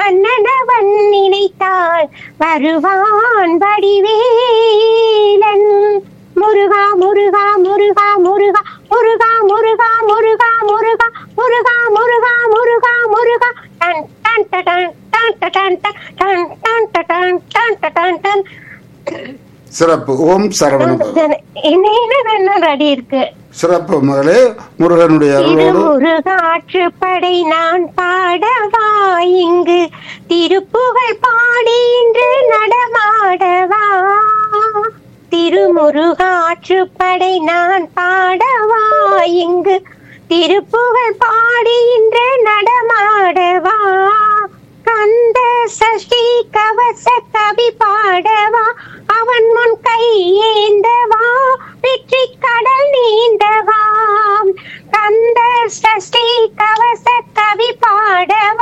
மன்னனவன் நினைத்தால் வருவான் வடிவேலன் முருகா முருகா முருகா முருகா முருகா முருகா முருகா முருகா முருகா முருகா முருகா முருகா டன் டன் டன் டன் டன் டன் டன் டன் டன் டன் டன் சிறப்பு ஓம் சரவண பவ. என்ன ரெடி இருக்கு சிறப்பு மகளே முருகனுடைய அருளோடு திருமுருகாற்று படை நான் பாடவா இங்கு திருப்புகழ் பாடி இன்று நடமாடவா திருமுருகாற்று படை நான் பாடவா இங்கு திருப்புகழ் பாடி இன்று நடமாடவா கந்த சஷ்டி கவச கவி பாடவா அவன் முன் கையேந்தவா வெற்றி கடல் நீந்தவா கந்த சஷ்டி கவச கவி பாடவா